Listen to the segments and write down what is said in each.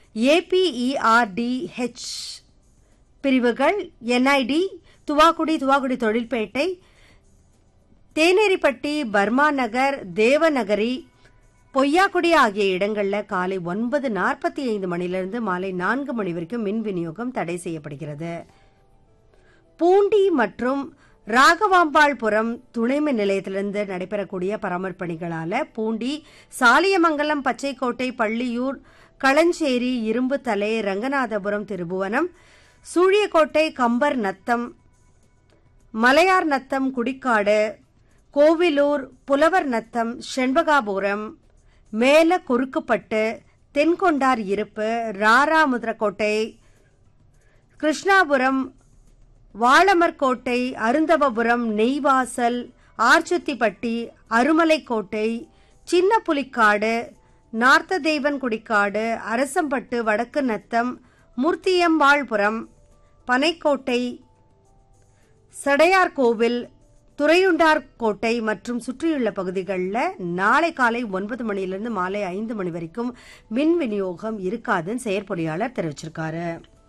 ஏபிஇஆர்டிஹெச் பிரிவுகள் என்ஐடி துவாக்குடி துவாக்குடி தொழில்பேட்டை தேனேரிப்பட்டி பர்மா நகர் தேவநகரி பொய்யாக்குடி ஆகிய இடங்களில் காலை ஒன்பது நாற்பத்தி ஐந்து மணிலிருந்து மாலை நான்கு மணி வரைக்கும் மின் விநியோகம் தடை செய்யப்படுகிறது பூண்டி மற்றும் ராகவாம்பாள்புரம் துணை மின் நிலையத்திலிருந்து நடைபெறக்கூடிய பராமரிப்பு பணிகளால பூண்டி சாலியமங்கலம் பச்சைக்கோட்டை பள்ளியூர் களஞ்சேரி இரும்புத்தலை ரங்கநாதபுரம் திருபுவனம் சூழியக்கோட்டை கம்பர் நத்தம் மலையார் நத்தம் குடிக்காடு கோவிலூர் புலவர் நத்தம் செண்பகாபுரம் மேல குறுக்குப்பட்டு தென்கொண்டார் இருப்பு ராராமுதிரக்கோட்டை கிருஷ்ணாபுரம் வாளமர்கோட்டை அருந்தவபுரம் நெய்வாசல் ஆர்ச்சுத்திப்பட்டி அருமலைக்கோட்டை சின்ன புலிக்காடு நார்த்த தேவன்குடிக்காடு அரசம்பட்டு வடக்கு நத்தம் மூர்த்தியம்பாள்புரம் பனைக்கோட்டை சடையார் கோவில் துறையுண்டார் கோட்டை மற்றும் சுற்றியுள்ள பகுதிகளில் நாளை காலை ஒன்பது மணியிலிருந்து மாலை ஐந்து மணி வரைக்கும் மின் விநியோகம் இருக்காதுன்னு செயற்பொறியாளர் தெரிவிச்சிருக்காரு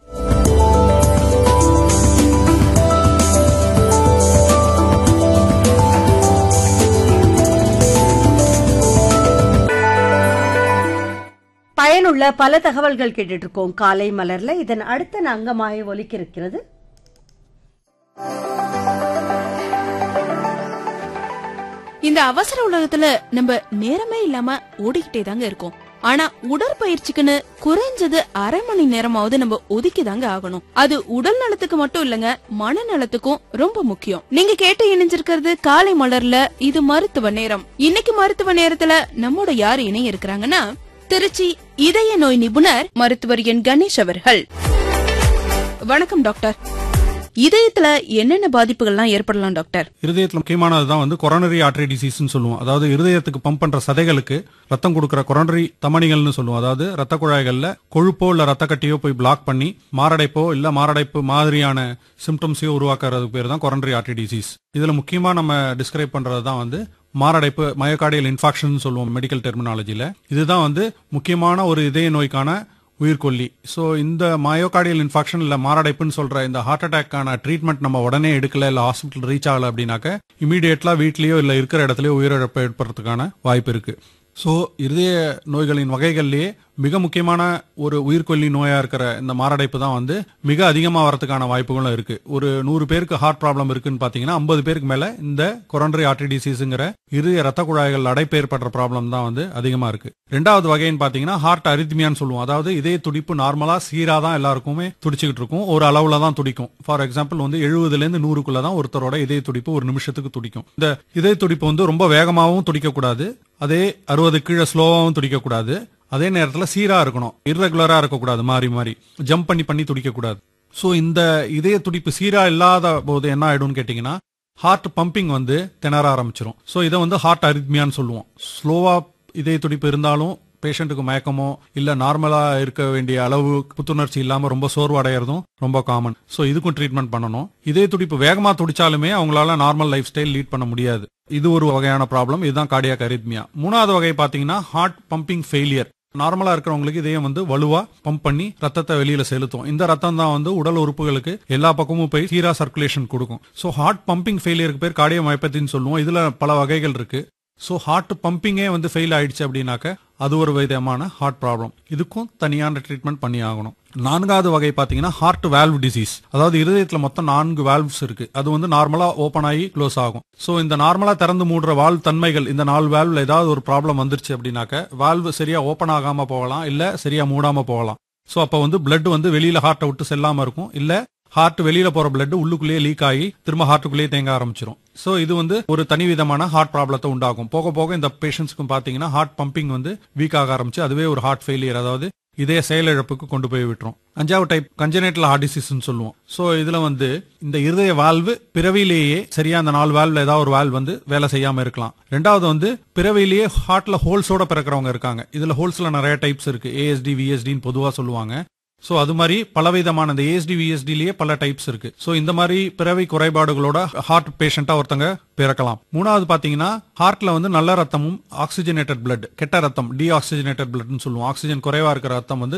பயனுள்ள பல தகவல்கள் கேட்டுட்டு இருக்கோம் காலை மலர்ல இதன் அடுத்த அங்கமாக ஒலிக்க இருக்கிறது இந்த அவசர உலகத்துல நம்ம நேரமே இல்லாம ஓடிக்கிட்டே தாங்க இருக்கோம் ஆனா உடற்பயிற்சிக்குன்னு குறைஞ்சது அரை மணி நேரமாவது நம்ம ஒதுக்கி தாங்க ஆகணும் அது உடல் நலத்துக்கு மட்டும் இல்லங்க மனநலத்துக்கும் ரொம்ப முக்கியம் நீங்க கேட்டு இணைஞ்சிருக்கிறது காலை மலர்ல இது மருத்துவ நேரம் இன்னைக்கு மருத்துவ நேரத்துல நம்மோட யார் இணைய இருக்கிறாங்கன்னா திருச்சி இதய நோய் நிபுணர் மருத்துவர் என் கணேஷ் அவர்கள் வணக்கம் டாக்டர் இதயத்துல என்னென்ன பாதிப்புகள்லாம் ஏற்படலாம் டாக்டர் இருதயத்தில் முக்கியமானது தான் வந்து கொரோனரி ஆர்டரி டிசீஸ்னு சொல்லுவோம் அதாவது இருதயத்துக்கு பம்ப் பண்ற சதைகளுக்கு ரத்தம் கொடுக்கிற கொரோனரி தமனிகள்னு சொல்லுவோம் அதாவது ரத்த குழாய்கள்ல கொழுப்போ இல்ல ரத்த கட்டியோ போய் பிளாக் பண்ணி மாரடைப்போ இல்ல மாரடைப்பு மாதிரியான சிம்டம்ஸையோ உருவாக்குறதுக்கு பேர் தான் கொரோனரி ஆர்டரி டிசீஸ் இதுல முக்கியமா நம்ம டிஸ்கிரைப் பண்றது தான் வந்து மாரடைப்பு மயோகார்டியல் இன்ஃபாக்ஷன் சொல்லுவோம் மெடிக்கல் டெர்மினாலஜில இதுதான் வந்து முக்கியமான ஒரு இதய நோய்க்கான உயிர்கொல்லி ஸோ இந்த மயோகார்டியல் இன்ஃபாக்ஷன் இல்ல மாரடைப்புன்னு சொல்ற இந்த ஹார்ட் அட்டாக்கான ட்ரீட்மெண்ட் நம்ம உடனே எடுக்கல இல்ல ஹாஸ்பிட்டல் ரீச் ஆகல அப்படின்னாக்க இமீடியட்லா வீட்லயோ இல்ல இருக்கிற இடத்துலயோ உயிரிழப்பு ஏற்படுறதுக்கான வாய்ப்பு இருக்கு ஸோ இருதய நோய்களின் வகைகள்லயே மிக முக்கியமான ஒரு உயிர்கொல்லி நோயா இருக்கிற இந்த மாரடைப்பு தான் வந்து மிக அதிகமா வரதுக்கான வாய்ப்புகளும் இருக்கு ஒரு நூறு பேருக்கு ஹார்ட் ப்ராப்ளம் இருக்குன்னு பாத்தீங்கன்னா ஐம்பது பேருக்கு மேல இந்த கொரோனரி ஆர்டரி டிசீஸுங்கிற இருதய ரத்த குழாய்கள் அடைப்பு ஏற்படுற ப்ராப்ளம் தான் வந்து அதிகமா இருக்கு ரெண்டாவது வகைன்னு பாத்தீங்கன்னா ஹார்ட் அரித்மியான்னு சொல்லுவோம் அதாவது இதய துடிப்பு நார்மலா சீரா தான் எல்லாருக்குமே துடிச்சுக்கிட்டு இருக்கும் ஒரு அளவுல தான் துடிக்கும் ஃபார் எக்ஸாம்பிள் வந்து எழுபதுல இருந்து நூறுக்குள்ள தான் ஒருத்தரோட இதய துடிப்பு ஒரு நிமிஷத்துக்கு துடிக்கும் இந்த இதய துடிப்பு வந்து ரொம்ப வேகமாகவும் துடிக்க கூடாது அதே அறுபது கீழே ஸ்லோவாகவும் துடிக்க கூடாது அதே நேரத்துல சீரா இருக்கணும் இர்ரெகுலரா இருக்கக்கூடாது மாறி மாறி ஜம்ப் பண்ணி பண்ணி துடிக்க கூடாது ஸோ இந்த இதய துடிப்பு சீரா இல்லாத போது என்ன ஆயிடும்னு கேட்டீங்கன்னா ஹார்ட் பம்பிங் வந்து திணற ஆரம்பிச்சிரும் ஸோ இதை வந்து ஹார்ட் அரித்மியான்னு சொல்லுவோம் ஸ்லோவா இதய துடிப்பு இருந்தாலும் பேஷண்ட்டுக்கு மயக்கமோ இல்ல நார்மலா இருக்க வேண்டிய அளவு புத்துணர்ச்சி இல்லாம ரொம்ப சோர்வடைகிறதும் ரொம்ப காமன் ஸோ இதுக்கும் ட்ரீட்மெண்ட் பண்ணணும் இதய துடிப்பு வேகமா துடிச்சாலுமே அவங்களால நார்மல் லைஃப் ஸ்டைல் லீட் பண்ண முடியாது இது ஒரு வகையான ப்ராப்ளம் இதுதான் கார்டியாக் அரித்மியா மூணாவது வகை பாத்தீங்கன்னா ஹார்ட் பம்பிங் ஃபெயிலியர் நார்மலா இருக்கிறவங்களுக்கு இதயம் வந்து வலுவா பம்ப் பண்ணி ரத்தத்தை வெளியில செலுத்தும் இந்த ரத்தம் தான் வந்து உடல் உறுப்புகளுக்கு எல்லா பக்கமும் போய் சீரா சர்க்குலேஷன் கொடுக்கும் ஸோ ஹார்ட் பம்பிங் ஃபெயிலியருக்கு பேர் கார்டியோ மயப்பத்தின்னு சொல்லுவோம் இதுல பல வகைகள் இருக்கு ஸோ ஹார்ட் பம்பிங்கே வந்து ஃபெயில் ஆயிடுச்சு அப்படின்னாக்க அது ஒரு விதமான ஹார்ட் ப்ராப்ளம் இதுக்கும் தனியான ட்ரீட்மெண்ட் பண்ணி ஆகணும் நான்காவது வகை பாத்தீங்கன்னா ஹார்ட் வால்வ் டிசீஸ் அதாவது இருதயத்துல மொத்தம் நான்கு வால்வ்ஸ் இருக்கு அது வந்து நார்மலா ஓபன் ஆகி க்ளோஸ் ஆகும் சோ இந்த நார்மலா திறந்து மூடுற வால்வ் தன்மைகள் இந்த நாலு வால்வ்ல ஏதாவது ஒரு ப்ராப்ளம் வந்துருச்சு அப்படின்னாக்க வால்வ் சரியா ஓபன் ஆகாம போகலாம் இல்ல சரியா மூடாம போகலாம் சோ அப்ப வந்து பிளட் வந்து வெளியில ஹார்ட்டை விட்டு செல்லாம இருக்கும் இல்ல ஹார்ட் வெளியில போற பிளட் உள்ளுக்குள்ளேயே லீக் ஆகி திரும்ப ஹார்ட்டுக்குள்ளேயே தேங்க ஆரம்பிச்சிரும் சோ இது வந்து ஒரு தனி விதமான ஹார்ட் ப்ராப்ளத்தை உண்டாகும் போக போக இந்த பேஷண்ட்ஸ்க்கும் பாத்தீங்கன்னா ஹார்ட் பம்பிங் வந்து வீக் ஆக ஆரம்பிச்சு அதுவே ஒரு ஹார்ட் ஃபெயிலியர் அதாவது இதய செயலிழப்புக்கு கொண்டு போய் விட்டுரும் அஞ்சாவது டைப் கஞ்சனேட்டல் ஹார்ட் டிசீஸ்னு சொல்லுவோம் சோ இதுல வந்து இந்த இருதய வால்வு பிறவிலேயே சரியா அந்த நாலு வால்வ்ல ஏதாவது ஒரு வால்வ் வந்து வேலை செய்யாம இருக்கலாம் ரெண்டாவது வந்து பிறவிலேயே ஹார்ட்ல ஹோல்ஸோட பிறக்கிறவங்க இருக்காங்க இதுல ஹோல்ஸ்ல நிறைய டைப்ஸ் இருக்கு ஏஎஸ்டி விஎஸ்டின்னு பொதுவா சொல்லுவாங்க சோ அது மாதிரி பலவிதமான இந்த ஏஎஸ்டி விஎஸ்டிலேயே பல டைப்ஸ் இருக்கு சோ இந்த மாதிரி பிறவி குறைபாடுகளோட ஹார்ட் பேஷண்டா ஒருத்தங்க பிறக்கலாம் மூணாவது பாத்தீங்கன்னா ஹார்ட்ல வந்து நல்ல ரத்தமும் ஆக்சிஜனேட்டட் பிளட் கெட்ட ரத்தம் டி ஆக்சிஜனேட்டட் பிளட்னு சொல்லுவோம் ஆக்சிஜன் குறைவா இருக்கிற ரத்தம் வந்து